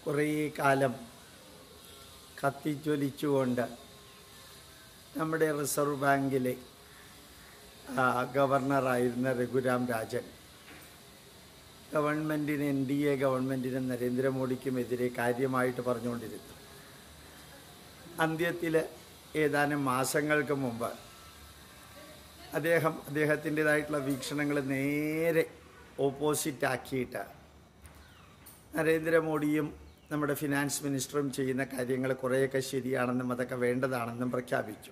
കുറേ കാലം കത്തിജ്വലിച്ചുകൊണ്ട് നമ്മുടെ റിസർവ് ബാങ്കിലെ ആ, ഗവർണറായിരുന്ന രഘുരാം രാജൻ ഗവൺമെൻറ്റിന് എൻ ഡി എ ഗവൺമെൻറ്റിനും നരേന്ദ്രമോദിക്കുമെതിരെ കാര്യമായിട്ട് പറഞ്ഞുകൊണ്ടിരുന്നു അന്ത്യത്തിൽ ഏതാനും മാസങ്ങൾക്ക് മുമ്പ് അദ്ദേഹം അദ്ദേഹത്തിൻ്റെതായിട്ടുള്ള വീക്ഷണങ്ങൾ നേരെ ഓപ്പോസിറ്റ് ആക്കിയിട്ട് നരേന്ദ്രമോദിയും നമ്മുടെ ഫിനാൻസ് മിനിസ്റ്ററും ചെയ്യുന്ന കാര്യങ്ങൾ കുറേയൊക്കെ ശരിയാണെന്നും അതൊക്കെ വേണ്ടതാണെന്നും പ്രഖ്യാപിച്ചു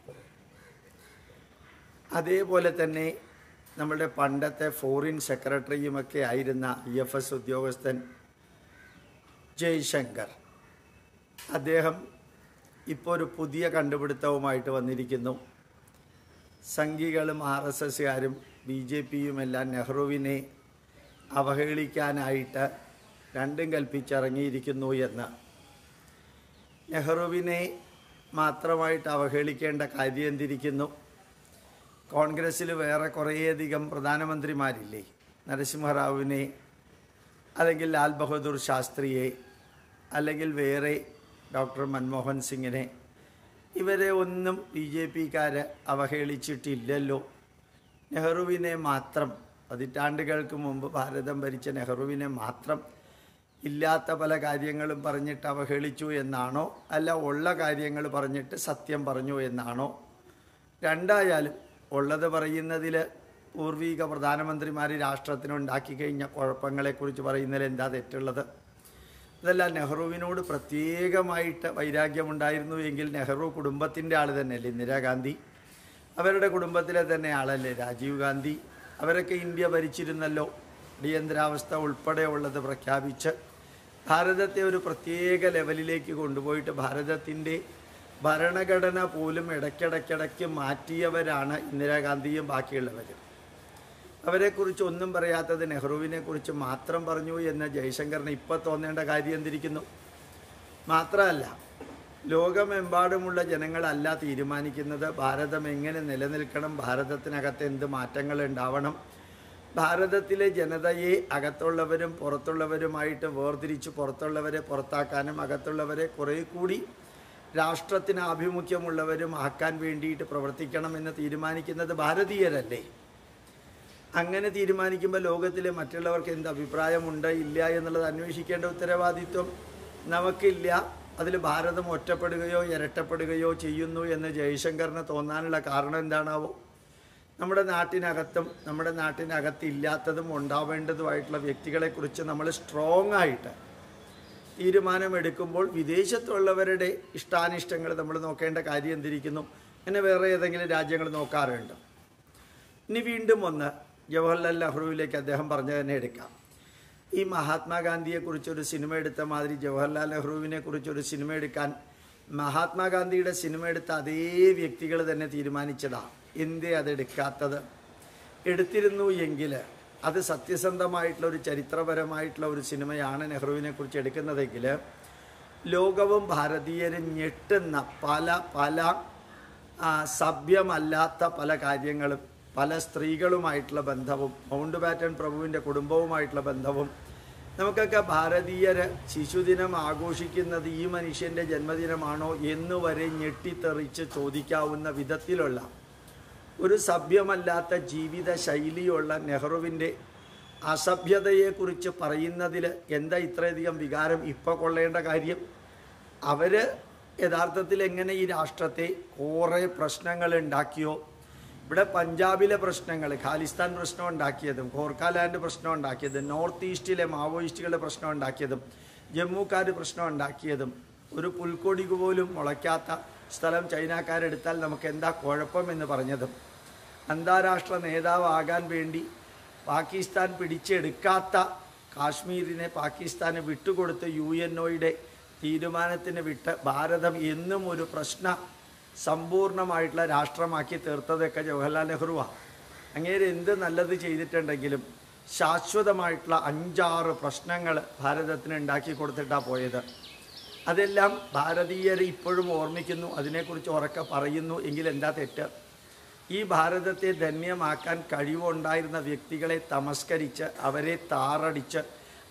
അതേപോലെ തന്നെ നമ്മുടെ പണ്ടത്തെ ഫോറിൻ സെക്രട്ടറിയുമൊക്കെ ആയിരുന്ന ഐ എഫ് എസ് ഉദ്യോഗസ്ഥൻ ജയ്ശങ്കർ അദ്ദേഹം ഇപ്പോൾ ഒരു പുതിയ കണ്ടുപിടുത്തവുമായിട്ട് വന്നിരിക്കുന്നു സംഘികളും ആർ എസ് എസ്സുകാരും ബി ജെ പിയുമെല്ലാം നെഹ്റുവിനെ അവഹേളിക്കാനായിട്ട് രണ്ടും കൽപ്പിച്ചിറങ്ങിയിരിക്കുന്നു എന്ന് നെഹ്റുവിനെ മാത്രമായിട്ട് അവഹേളിക്കേണ്ട കാര്യം എന്തിരിക്കുന്നു കോൺഗ്രസ്സിൽ വേറെ കുറേയധികം പ്രധാനമന്ത്രിമാരില്ലേ നരസിംഹറാവുവിനെ അല്ലെങ്കിൽ ലാൽ ബഹദൂർ ശാസ്ത്രിയെ അല്ലെങ്കിൽ വേറെ ഡോക്ടർ മൻമോഹൻ സിംഗിനെ ഇവരെ ഒന്നും ബി ജെ പിക്കാർ അവഹേളിച്ചിട്ടില്ലല്ലോ നെഹ്റുവിനെ മാത്രം പതിറ്റാണ്ടുകൾക്ക് മുമ്പ് ഭാരതം ഭരിച്ച നെഹ്റുവിനെ മാത്രം ഇല്ലാത്ത പല കാര്യങ്ങളും പറഞ്ഞിട്ട് അവഹേളിച്ചു എന്നാണോ അല്ല ഉള്ള കാര്യങ്ങൾ പറഞ്ഞിട്ട് സത്യം പറഞ്ഞു എന്നാണോ രണ്ടായാലും ഉള്ളത് പറയുന്നതിൽ പൂർവീക പ്രധാനമന്ത്രിമാർ രാഷ്ട്രത്തിനുണ്ടാക്കി കഴിഞ്ഞ കുഴപ്പങ്ങളെക്കുറിച്ച് പറയുന്നതിൽ എന്താ തെറ്റുള്ളത് അതല്ല നെഹ്റുവിനോട് പ്രത്യേകമായിട്ട് വൈരാഗ്യമുണ്ടായിരുന്നു എങ്കിൽ നെഹ്റു കുടുംബത്തിൻ്റെ ആൾ തന്നെയല്ലേ ഇന്ദിരാഗാന്ധി അവരുടെ കുടുംബത്തിലെ തന്നെ ആളല്ലേ രാജീവ് ഗാന്ധി അവരൊക്കെ ഇന്ത്യ ഭരിച്ചിരുന്നല്ലോ അടിയന്തരാവസ്ഥ ഉൾപ്പെടെ ഉള്ളത് പ്രഖ്യാപിച്ച് ഭാരതത്തെ ഒരു പ്രത്യേക ലെവലിലേക്ക് കൊണ്ടുപോയിട്ട് ഭാരതത്തിൻ്റെ ഭരണഘടന പോലും ഇടയ്ക്കിടയ്ക്കിടയ്ക്ക് മാറ്റിയവരാണ് ഇന്ദിരാഗാന്ധിയും ബാക്കിയുള്ളവരും അവരെക്കുറിച്ച് ഒന്നും പറയാത്തത് നെഹ്റുവിനെ കുറിച്ച് മാത്രം പറഞ്ഞു എന്ന് ജയശങ്കറിന് ഇപ്പോൾ തോന്നേണ്ട കാര്യം എന്തിരിക്കുന്നു മാത്രമല്ല ലോകമെമ്പാടുമുള്ള ജനങ്ങളല്ല തീരുമാനിക്കുന്നത് ഭാരതം എങ്ങനെ നിലനിൽക്കണം ഭാരതത്തിനകത്ത് എന്ത് മാറ്റങ്ങൾ ഉണ്ടാവണം ഭാരതത്തിലെ ജനതയെ അകത്തുള്ളവരും പുറത്തുള്ളവരുമായിട്ട് വേർതിരിച്ച് പുറത്തുള്ളവരെ പുറത്താക്കാനും അകത്തുള്ളവരെ കുറേ കൂടി രാഷ്ട്രത്തിന് ആഭിമുഖ്യമുള്ളവരും ആക്കാൻ വേണ്ടിയിട്ട് പ്രവർത്തിക്കണമെന്ന് തീരുമാനിക്കുന്നത് ഭാരതീയരല്ലേ അങ്ങനെ തീരുമാനിക്കുമ്പോൾ ലോകത്തിലെ മറ്റുള്ളവർക്ക് എന്ത് അഭിപ്രായമുണ്ട് ഇല്ല എന്നുള്ളത് അന്വേഷിക്കേണ്ട ഉത്തരവാദിത്വം നമുക്കില്ല അതിൽ ഭാരതം ഒറ്റപ്പെടുകയോ ഇരട്ടപ്പെടുകയോ ചെയ്യുന്നു എന്ന് ജയശങ്കറിന് തോന്നാനുള്ള കാരണം എന്താണാവോ നമ്മുടെ നാട്ടിനകത്തും നമ്മുടെ നാട്ടിനകത്ത് ഇല്ലാത്തതും ഉണ്ടാവേണ്ടതുമായിട്ടുള്ള വ്യക്തികളെക്കുറിച്ച് നമ്മൾ സ്ട്രോങ് ആയിട്ട് തീരുമാനമെടുക്കുമ്പോൾ വിദേശത്തുള്ളവരുടെ ഇഷ്ടാനിഷ്ടങ്ങൾ നമ്മൾ നോക്കേണ്ട കാര്യം എന്തിരിക്കുന്നു അങ്ങനെ വേറെ ഏതെങ്കിലും രാജ്യങ്ങൾ നോക്കാറുണ്ട് ഇനി വീണ്ടും ഒന്ന് ജവഹർലാൽ നെഹ്റുവിലേക്ക് അദ്ദേഹം പറഞ്ഞു തന്നെ എടുക്കാം ഈ മഹാത്മാഗാന്ധിയെക്കുറിച്ചൊരു സിനിമ എടുത്ത മാതിരി ജവഹർലാൽ നെഹ്റുവിനെ കുറിച്ചൊരു സിനിമ എടുക്കാൻ മഹാത്മാഗാന്ധിയുടെ സിനിമ എടുത്ത അതേ വ്യക്തികൾ തന്നെ തീരുമാനിച്ചതാ എന്തേ അതെടുക്കാത്തത് എടുത്തിരുന്നു എങ്കിൽ അത് സത്യസന്ധമായിട്ടുള്ള ഒരു ചരിത്രപരമായിട്ടുള്ള ഒരു സിനിമയാണ് നെഹ്റുവിനെ കുറിച്ച് എടുക്കുന്നതെങ്കിൽ ലോകവും ഭാരതീയരും ഞെട്ടുന്ന പല പല ആ, സഭ്യമല്ലാത്ത പല കാര്യങ്ങളും പല സ്ത്രീകളുമായിട്ടുള്ള ബന്ധവും മൗണ്ട് ബാറ്റൺ പ്രഭുവിൻ്റെ കുടുംബവുമായിട്ടുള്ള ബന്ധവും നമുക്കൊക്കെ ഭാരതീയര് ശിശുദിനം ആഘോഷിക്കുന്നത് ഈ മനുഷ്യൻ്റെ ജന്മദിനമാണോ എന്ന് വരെ ഞെട്ടിത്തെറിച്ച് ചോദിക്കാവുന്ന വിധത്തിലുള്ള ഒരു സഭ്യമല്ലാത്ത ജീവിത ശൈലിയുള്ള നെഹ്റുവിൻ്റെ അസഭ്യതയെക്കുറിച്ച് പറയുന്നതിൽ എന്താ ഇത്രയധികം വികാരം ഇപ്പോൾ കൊള്ളേണ്ട കാര്യം അവർ യഥാർത്ഥത്തിൽ എങ്ങനെ ഈ രാഷ്ട്രത്തെ കുറേ പ്രശ്നങ്ങൾ ഉണ്ടാക്കിയോ ഇവിടെ പഞ്ചാബിലെ പ്രശ്നങ്ങൾ ഖാലിസ്ഥാൻ പ്രശ്നം ഉണ്ടാക്കിയതും ഖോർക്കാലാൻഡ് പ്രശ്നം ഉണ്ടാക്കിയതും നോർത്ത് ഈസ്റ്റിലെ മാവോയിസ്റ്റുകളുടെ പ്രശ്നം ഉണ്ടാക്കിയതും ജമ്മുക്കാർ പ്രശ്നം ഉണ്ടാക്കിയതും ഒരു പുൽക്കൊടിക്ക് പോലും മുളയ്ക്കാത്ത സ്ഥലം ചൈനക്കാരെടുത്താൽ നമുക്ക് എന്താ കുഴപ്പമെന്ന് പറഞ്ഞതും അന്താരാഷ്ട്ര നേതാവാകാൻ വേണ്ടി പാകിസ്ഥാൻ പിടിച്ചെടുക്കാത്ത കാശ്മീരിനെ പാകിസ്ഥാന് വിട്ടുകൊടുത്ത് യു എൻ ഒയുടെ തീരുമാനത്തിന് വിട്ട് ഭാരതം എന്നും ഒരു പ്രശ്ന സമ്പൂർണ്ണമായിട്ടുള്ള രാഷ്ട്രമാക്കി തീർത്തതൊക്കെ ജവഹർലാൽ നെഹ്റുവാണ് അങ്ങേര് എന്ത് നല്ലത് ചെയ്തിട്ടുണ്ടെങ്കിലും ശാശ്വതമായിട്ടുള്ള അഞ്ചാറ് പ്രശ്നങ്ങൾ ഭാരതത്തിന് ഉണ്ടാക്കി കൊടുത്തിട്ടാണ് പോയത് അതെല്ലാം ഭാരതീയർ ഇപ്പോഴും ഓർമ്മിക്കുന്നു അതിനെക്കുറിച്ച് ഉറക്കെ പറയുന്നു എങ്കിൽ എന്താ തെറ്റ് ഈ ഭാരതത്തെ ധന്യമാക്കാൻ കഴിവുണ്ടായിരുന്ന വ്യക്തികളെ തമസ്കരിച്ച് അവരെ താറടിച്ച്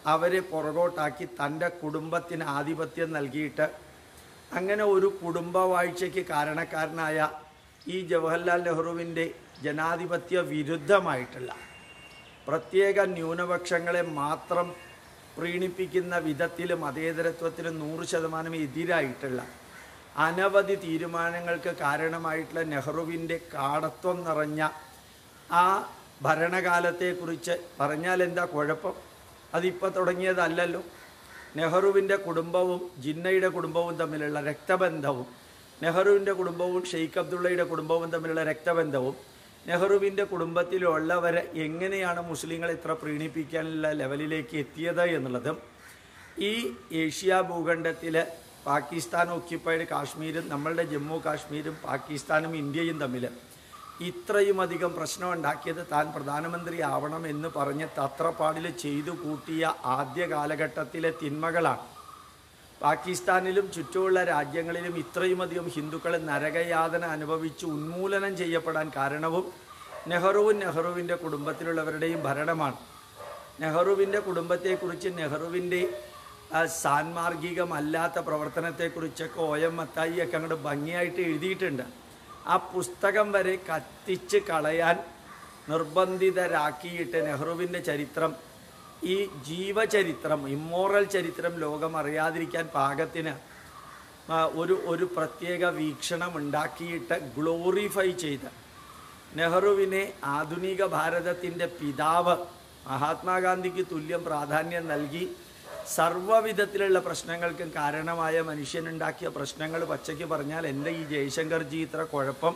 അവരെ പുറകോട്ടാക്കി തൻ്റെ കുടുംബത്തിന് ആധിപത്യം നൽകിയിട്ട് അങ്ങനെ ഒരു കുടുംബവാഴ്ചയ്ക്ക് കാരണക്കാരനായ ഈ ജവഹർലാൽ നെഹ്റുവിൻ്റെ ജനാധിപത്യ വിരുദ്ധമായിട്ടുള്ള പ്രത്യേക ന്യൂനപക്ഷങ്ങളെ മാത്രം പ്രീണിപ്പിക്കുന്ന വിധത്തിൽ മതേതരത്വത്തിന് നൂറ് ശതമാനം എതിരായിട്ടുള്ള അനവധി തീരുമാനങ്ങൾക്ക് കാരണമായിട്ടുള്ള നെഹ്റുവിൻ്റെ കാടത്വം നിറഞ്ഞ ആ ഭരണകാലത്തെക്കുറിച്ച് പറഞ്ഞാൽ എന്താ കുഴപ്പം അതിപ്പോൾ തുടങ്ങിയതല്ലല്ലോ നെഹ്റുവിൻ്റെ കുടുംബവും ജിന്നയുടെ കുടുംബവും തമ്മിലുള്ള രക്തബന്ധവും നെഹ്റുവിൻ്റെ കുടുംബവും ഷെയ്ഖ് അബ്ദുള്ളയുടെ കുടുംബവും തമ്മിലുള്ള രക്തബന്ധവും നെഹ്റുവിൻ്റെ കുടുംബത്തിലുള്ളവരെ എങ്ങനെയാണ് മുസ്ലിങ്ങളെ ഇത്ര പ്രീണിപ്പിക്കാനുള്ള ലെവലിലേക്ക് എത്തിയത് എന്നുള്ളതും ഈ ഏഷ്യ ഭൂഖണ്ഡത്തിൽ പാകിസ്ഥാൻ ഓക്യുപ്പൈഡ് കാശ്മീരും നമ്മളുടെ ജമ്മു കാശ്മീരും പാകിസ്ഥാനും ഇന്ത്യയും തമ്മിൽ ഇത്രയും അധികം പ്രശ്നം ഉണ്ടാക്കിയത് താൻ പ്രധാനമന്ത്രി ആവണം എന്ന് പറഞ്ഞ് തത്രപ്പാടിൽ ചെയ്തു കൂട്ടിയ ആദ്യ കാലഘട്ടത്തിലെ തിന്മകളാണ് പാകിസ്ഥാനിലും ചുറ്റുമുള്ള രാജ്യങ്ങളിലും ഇത്രയും അധികം ഹിന്ദുക്കൾ നരകയാതന അനുഭവിച്ച് ഉന്മൂലനം ചെയ്യപ്പെടാൻ കാരണവും നെഹ്റുവും നെഹ്റുവിൻ്റെ കുടുംബത്തിലുള്ളവരുടെയും ഭരണമാണ് നെഹ്റുവിൻ്റെ കുടുംബത്തെക്കുറിച്ച് നെഹ്റുവിൻ്റെ ആ, സാൻമാർഗികമല്ലാത്ത പ്രവർത്തനത്തെക്കുറിച്ചൊക്കെ ഒ എം മത്തായി ഒക്കെ അങ്ങോട്ട് ഭംഗിയായിട്ട് എഴുതിയിട്ടുണ്ട് ആ പുസ്തകം വരെ കത്തിച്ച് കളയാൻ നിർബന്ധിതരാക്കിയിട്ട് നെഹ്റുവിൻ്റെ ചരിത്രം ഈ ജീവചരിത്രം ഇമ്മോറൽ ചരിത്രം ലോകം അറിയാതിരിക്കാൻ പാകത്തിന് ആ, ഒരു ഒരു പ്രത്യേക വീക്ഷണം ഉണ്ടാക്കിയിട്ട് ഗ്ലോറിഫൈ ചെയ്ത് നെഹ്റുവിനെ ആധുനിക ഭാരതത്തിൻ്റെ പിതാവ് മഹാത്മാഗാന്ധിക്ക് തുല്യം പ്രാധാന്യം നൽകി സർവ്വവിധത്തിലുള്ള പ്രശ്നങ്ങൾക്കും കാരണമായ മനുഷ്യനുണ്ടാക്കിയ പ്രശ്നങ്ങൾ പച്ചയ്ക്ക് പറഞ്ഞാൽ എൻ്റെ ഈ ജയശങ്കർജി ഇത്ര കുഴപ്പം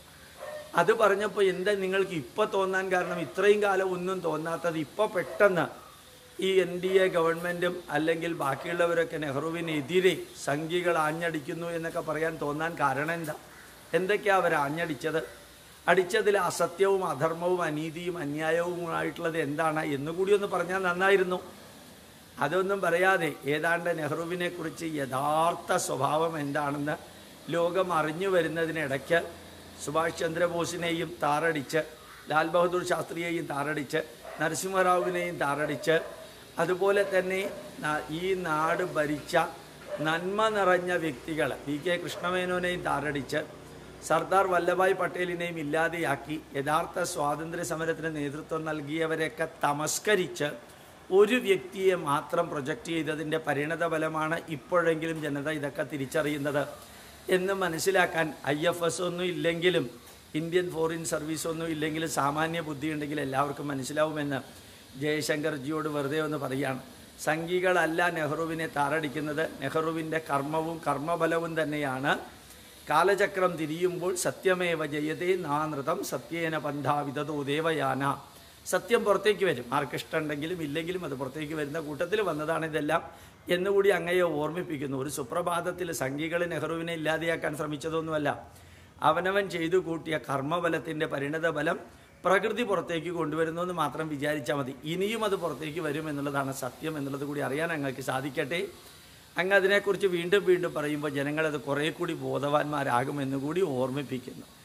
അത് പറഞ്ഞപ്പോൾ എന്താ നിങ്ങൾക്ക് ഇപ്പോൾ തോന്നാൻ കാരണം ഇത്രയും കാലം ഒന്നും തോന്നാത്തത് ഇപ്പോൾ പെട്ടെന്ന് ഈ എൻ ഡി എ ഗവൺമെൻറ്റും അല്ലെങ്കിൽ ബാക്കിയുള്ളവരൊക്കെ നെഹ്റുവിനെതിരെ സംഘികൾ ആഞ്ഞടിക്കുന്നു എന്നൊക്കെ പറയാൻ തോന്നാൻ കാരണം എന്താ എന്തൊക്കെയാണ് അവർ ആഞ്ഞടിച്ചത് അടിച്ചതിൽ അസത്യവും അധർമ്മവും അനീതിയും അന്യായവുമായിട്ടുള്ളത് എന്താണ് എന്നുകൂടി ഒന്ന് പറഞ്ഞാൽ നന്നായിരുന്നു അതൊന്നും പറയാതെ ഏതാണ്ട് നെഹ്റുവിനെ കുറിച്ച് യഥാർത്ഥ സ്വഭാവം എന്താണെന്ന് ലോകം അറിഞ്ഞു വരുന്നതിനിടയ്ക്ക് സുഭാഷ് ചന്ദ്രബോസിനെയും താറടിച്ച് ലാൽ ബഹദൂർ ശാസ്ത്രിയെയും താറടിച്ച് നരസിംഹറാവുവിനെയും താറടിച്ച് അതുപോലെ തന്നെ ന- ഈ നാട് ഭരിച്ച നന്മ നിറഞ്ഞ വ്യക്തികൾ വി കെ കൃഷ്ണമേനോനെയും താറടിച്ച് സർദാർ വല്ലഭായ് പട്ടേലിനെയും ഇല്ലാതെയാക്കി യഥാർത്ഥ സ്വാതന്ത്ര്യ സമരത്തിന് നേതൃത്വം നൽകിയവരെയൊക്കെ തമസ്കരിച്ച് ഒരു വ്യക്തിയെ മാത്രം പ്രൊജക്റ്റ് ചെയ്തതിൻ്റെ പരിണത ഫലമാണ് ഇപ്പോഴെങ്കിലും ജനത ഇതൊക്കെ തിരിച്ചറിയുന്നത് എന്ന് മനസ്സിലാക്കാൻ ഐ എഫ് എസ് ഒന്നും ഇല്ലെങ്കിലും ഇന്ത്യൻ ഫോറിൻ സർവീസ് ഒന്നും ഇല്ലെങ്കിലും സാമാന്യ ബുദ്ധി ഉണ്ടെങ്കിൽ എല്ലാവർക്കും മനസ്സിലാവുമെന്ന് ജയശങ്കർജിയോട് വെറുതെ ഒന്ന് പറയുകയാണ് സംഘികളല്ല നെഹ്റുവിനെ താറടിക്കുന്നത് നെഹ്റുവിൻ്റെ കർമ്മവും കർമ്മഫലവും തന്നെയാണ് കാലചക്രം തിരിയുമ്പോൾ സത്യമേവ ജയതേ നാനൃതം സത്യേന പന്ഥാവിതോ ദേവയാന സത്യം പുറത്തേക്ക് വരും ആർക്കിഷ്ടമുണ്ടെങ്കിലും ഇല്ലെങ്കിലും അത് പുറത്തേക്ക് വരുന്ന കൂട്ടത്തിൽ വന്നതാണ് ഇതെല്ലാം എന്നുകൂടി അങ്ങയെ ഓർമ്മിപ്പിക്കുന്നു ഒരു സുപ്രഭാതത്തിൽ സംഘികൾ നെഹ്റുവിനെ ഇല്ലാതെയാക്കാൻ ശ്രമിച്ചതൊന്നുമല്ല അവനവൻ ചെയ്തു കൂട്ടിയ കർമ്മബലത്തിൻ്റെ പരിണത ഫലം പ്രകൃതി പുറത്തേക്ക് കൊണ്ടുവരുന്നു എന്ന് മാത്രം വിചാരിച്ചാൽ മതി ഇനിയും അത് പുറത്തേക്ക് വരും എന്നുള്ളതാണ് സത്യം എന്നുള്ളത് കൂടി അറിയാൻ അങ്ങക്ക് സാധിക്കട്ടെ അങ്ങ് അതിനെക്കുറിച്ച് വീണ്ടും വീണ്ടും പറയുമ്പോൾ ജനങ്ങളത് കുറേ കൂടി ബോധവാന്മാരാകുമെന്ന് കൂടി ഓർമ്മിപ്പിക്കുന്നു